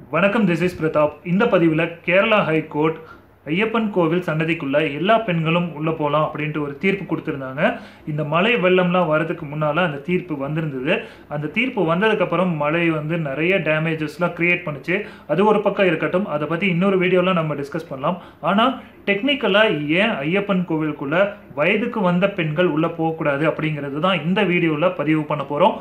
வணக்கம் this is Pratap இந்த பதிவில் கேரளா ஹைகோர்ட் ஐயப்பன் கோவில் சன்னதிக்குள்ள எல்லா பெண்களும் உள்ளே போகலாம் அப்படின்ட்டு ஒரு தீர்ப்பு கொடுத்துருந்தாங்க இந்த மழை வெள்ளம்லாம் வரதுக்கு முன்னால் அந்த தீர்ப்பு வந்திருந்தது அந்த தீர்ப்பு வந்ததுக்கப்புறம் மழை வந்து நிறைய டேமேஜஸ்லாம் க்ரியேட் பண்ணுச்சு அது ஒரு பக்கம் இருக்கட்டும் அதை பற்றி இன்னொரு வீடியோவில் நம்ம டிஸ்கஸ் பண்ணலாம் ஆனால் டெக்னிக்கலாக ஏன் ஐயப்பன் கோவிலுக்குள்ள வயதுக்கு வந்த பெண்கள் உள்ளே போகக்கூடாது அப்படிங்கிறது தான் இந்த வீடியோவில் பதிவு பண்ண போகிறோம்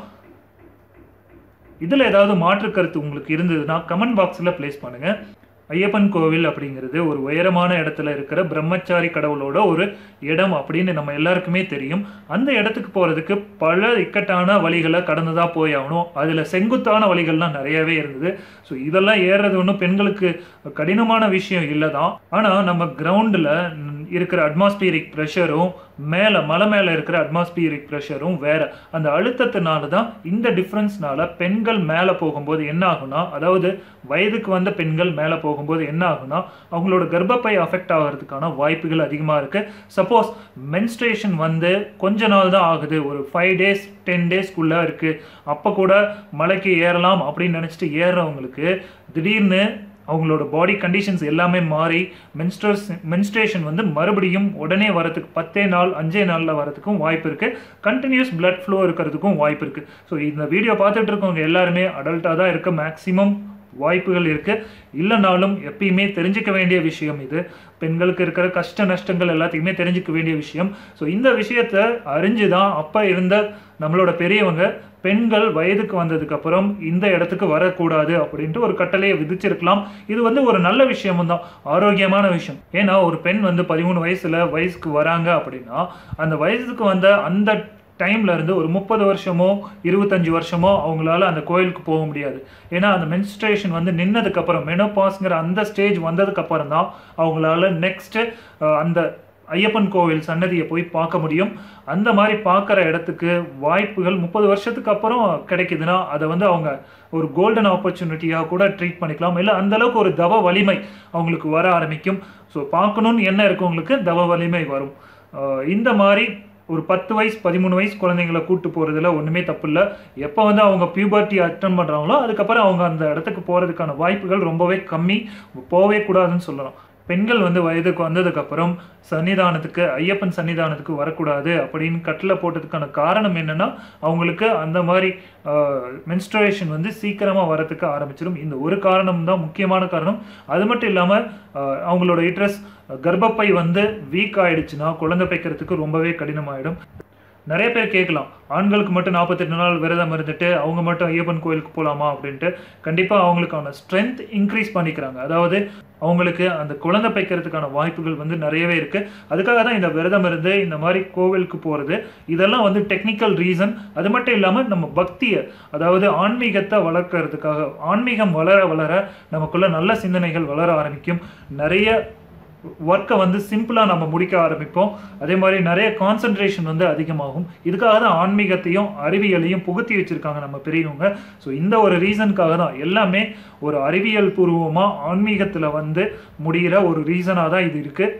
இதில் ஏதாவது மாற்று கருத்து உங்களுக்கு இருந்ததுன்னா கமெண்ட் பாக்ஸில் ப்ளேஸ் பண்ணுங்கள் ஐயப்பன் கோவில் அப்படிங்கிறது ஒரு உயரமான இடத்துல இருக்கிற பிரம்மச்சாரி கடவுளோட ஒரு இடம் அப்படின்னு நம்ம எல்லாருக்குமே தெரியும் அந்த இடத்துக்கு போகிறதுக்கு பல இக்கட்டான வழிகளை கடந்து தான் போய் ஆகணும் அதில் செங்குத்தான வழிகள்லாம் நிறையவே இருந்தது ஸோ இதெல்லாம் ஏறுறது ஒன்றும் பெண்களுக்கு கடினமான விஷயம் இல்லை தான் ஆனால் நம்ம கிரவுண்டில் இருக்கிற அட்மாஸ்பியரிக் ப்ரெஷரும் மேலே மலை மேலே இருக்கிற அட்மாஸ்பியரிக் ப்ரெஷரும் வேற அந்த அழுத்தத்தினால தான் இந்த டிஃப்ரென்ஸ்னால பெண்கள் மேலே போகும்போது என்ன ஆகும்னா அதாவது வயதுக்கு வந்த பெண்கள் மேலே போகும்போது என்ன ஆகும்னா அவங்களோட கர்ப்பப்பை அஃபெக்ட் ஆகிறதுக்கான வாய்ப்புகள் அதிகமாக இருக்குது சப்போஸ் மென்ஸ்ட்ரேஷன் வந்து கொஞ்ச நாள் தான் ஆகுது ஒரு ஃபைவ் டேஸ் டென் டேஸ்க்குள்ளே இருக்குது அப்போ கூட மலைக்கு ஏறலாம் அப்படின்னு நினச்சிட்டு ஏறுறவங்களுக்கு திடீர்னு அவங்களோட பாடி கண்டிஷன்ஸ் எல்லாமே மாறி மென்ஸ்ட்ரஸ் மென்ஸ்ட்ரேஷன் வந்து மறுபடியும் உடனே வரதுக்கு பத்தே நாள் அஞ்சே நாளில் வரதுக்கும் வாய்ப்பு இருக்குது கண்டினியூஸ் பிளட் ஃப்ளோ இருக்கிறதுக்கும் வாய்ப்பு இருக்குது ஸோ இந்த வீடியோ பார்த்துட்டு இருக்கவங்க எல்லாருமே அடல்ட்டாக தான் இருக்க மேக்ஸிமம் வாய்ப்புகள் இருக்குது இல்லைனாலும் எப்பயுமே தெரிஞ்சுக்க வேண்டிய விஷயம் இது பெண்களுக்கு இருக்கிற கஷ்ட நஷ்டங்கள் எல்லாத்தையுமே தெரிஞ்சுக்க வேண்டிய விஷயம் ஸோ இந்த விஷயத்தை அறிஞ்சு தான் அப்போ இருந்த நம்மளோட பெரியவங்க பெண்கள் வயதுக்கு வந்ததுக்கு அப்புறம் இந்த இடத்துக்கு வரக்கூடாது அப்படின்ட்டு ஒரு கட்டளையை விதிச்சிருக்கலாம் இது வந்து ஒரு நல்ல விஷயமும் தான் ஆரோக்கியமான விஷயம் ஏன்னா ஒரு பெண் வந்து பதிமூணு வயசுல வயசுக்கு வராங்க அப்படின்னா அந்த வயசுக்கு வந்த அந்த டைம்ல இருந்து ஒரு முப்பது வருஷமோ இருபத்தஞ்சு வருஷமோ அவங்களால அந்த கோயிலுக்கு போக முடியாது ஏன்னா அந்த மென்ஸ்ட்ரேஷன் வந்து நின்னதுக்கு அப்புறம் மெனோபாஸ்ங்கிற அந்த ஸ்டேஜ் வந்ததுக்கு அப்புறம் தான் அவங்களால நெக்ஸ்ட் அந்த ஐயப்பன் கோவில் சன்னதியை போய் பார்க்க முடியும் அந்த மாதிரி பார்க்குற இடத்துக்கு வாய்ப்புகள் முப்பது வருஷத்துக்கு அப்புறம் கிடைக்குதுன்னா அதை வந்து அவங்க ஒரு கோல்டன் ஆப்பர்ச்சுனிட்டியாக கூட ட்ரீட் பண்ணிக்கலாம் இல்லை அந்தளவுக்கு ஒரு தவ வலிமை அவங்களுக்கு வர ஆரம்பிக்கும் ஸோ பார்க்கணுன்னு என்ன இருக்கவங்களுக்கு தவ வலிமை வரும் இந்த மாதிரி ஒரு பத்து வயசு பதிமூணு வயசு குழந்தைங்களை கூட்டு போகிறதுல ஒன்றுமே தப்பு இல்லை எப்போ வந்து அவங்க பியூபர்ட்டி அட்டன் பண்ணுறாங்களோ அதுக்கப்புறம் அவங்க அந்த இடத்துக்கு போகிறதுக்கான வாய்ப்புகள் ரொம்பவே கம்மி போகவே கூடாதுன்னு சொல்லலாம் பெண்கள் வந்து வயதுக்கு வந்ததுக்கப்புறம் சன்னிதானத்துக்கு ஐயப்பன் சன்னிதானத்துக்கு வரக்கூடாது அப்படின்னு கட்டில் போட்டதுக்கான காரணம் என்னென்னா அவங்களுக்கு அந்த மாதிரி மென்ஸ்ட்ரேஷன் வந்து சீக்கிரமாக வரத்துக்கு ஆரம்பிச்சிடும் இந்த ஒரு காரணம் தான் முக்கியமான காரணம் அது மட்டும் இல்லாமல் அவங்களோட இட்ரஸ் கர்ப்பப்பை வந்து வீக் ஆயிடுச்சுன்னா குழந்தை பைக்கிறதுக்கு ரொம்பவே கடினமாயிடும் நிறைய பேர் கேட்கலாம் ஆண்களுக்கு மட்டும் நாற்பத்தெட்டு நாள் விரதம் இருந்துட்டு அவங்க மட்டும் ஐயப்பன் கோயிலுக்கு போகலாமா அப்படின்ட்டு கண்டிப்பாக அவங்களுக்கான ஸ்ட்ரென்த் இன்க்ரீஸ் பண்ணிக்கிறாங்க அதாவது அவங்களுக்கு அந்த குழந்தை பைக்கிறதுக்கான வாய்ப்புகள் வந்து நிறையவே இருக்குது அதுக்காக தான் இந்த விரதம் இருந்து இந்த மாதிரி கோவிலுக்கு போகிறது இதெல்லாம் வந்து டெக்னிக்கல் ரீசன் அது மட்டும் இல்லாமல் நம்ம பக்தியை அதாவது ஆன்மீகத்தை வளர்க்கறதுக்காக ஆன்மீகம் வளர வளர நமக்குள்ள நல்ல சிந்தனைகள் வளர ஆரம்பிக்கும் நிறைய ஒர்க்கை வந்து சிம்பிளாக நம்ம முடிக்க ஆரம்பிப்போம் அதே மாதிரி நிறைய கான்சன்ட்ரேஷன் வந்து அதிகமாகும் இதுக்காக தான் ஆன்மீகத்தையும் அறிவியலையும் புகுத்தி வச்சுருக்காங்க நம்ம பெரியவங்க ஸோ இந்த ஒரு ரீசனுக்காக தான் எல்லாமே ஒரு அறிவியல் பூர்வமாக ஆன்மீகத்தில் வந்து முடிகிற ஒரு ரீசனாக தான் இது இருக்குது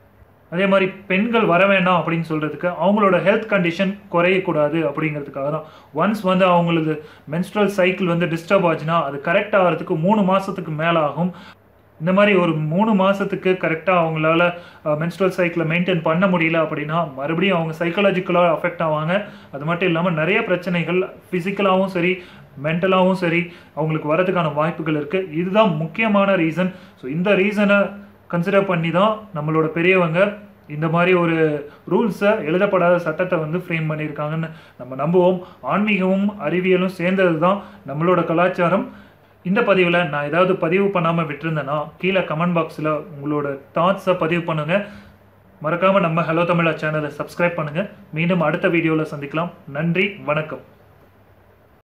அதே மாதிரி பெண்கள் வர வேண்டாம் அப்படின்னு சொல்கிறதுக்கு அவங்களோட ஹெல்த் கண்டிஷன் குறையக்கூடாது அப்படிங்கிறதுக்காக தான் ஒன்ஸ் வந்து அவங்களது மென்ஸ்ட்ரல் சைக்கிள் வந்து டிஸ்டர்ப் ஆச்சுன்னா அது கரெக்ட் ஆகிறதுக்கு மூணு மாதத்துக்கு மேலே ஆகும் இந்த மாதிரி ஒரு மூணு மாதத்துக்கு கரெக்டாக அவங்களால மென்ஸ்ட்ரல் சைக்கிளை மெயின்டைன் பண்ண முடியல அப்படின்னா மறுபடியும் அவங்க சைக்காலஜிக்கலாக அஃபெக்ட் ஆவாங்க அது மட்டும் இல்லாமல் நிறைய பிரச்சனைகள் ஃபிசிக்கலாகவும் சரி மென்டலாகவும் சரி அவங்களுக்கு வரதுக்கான வாய்ப்புகள் இருக்குது இதுதான் முக்கியமான ரீசன் ஸோ இந்த ரீசனை கன்சிடர் பண்ணி தான் நம்மளோட பெரியவங்க இந்த மாதிரி ஒரு ரூல்ஸை எழுதப்படாத சட்டத்தை வந்து ஃப்ரேம் பண்ணியிருக்காங்கன்னு நம்ம நம்புவோம் ஆன்மீகமும் அறிவியலும் சேர்ந்தது தான் நம்மளோட கலாச்சாரம் இந்த பதிவில் நான் ஏதாவது பதிவு பண்ணாமல் விட்டுருந்தேன்னா கீழே கமெண்ட் பாக்ஸில் உங்களோட தாட்ஸை பதிவு பண்ணுங்கள் மறக்காமல் நம்ம ஹலோ தமிழா சேனலை சப்ஸ்கிரைப் பண்ணுங்கள் மீண்டும் அடுத்த வீடியோவில் சந்திக்கலாம் நன்றி வணக்கம்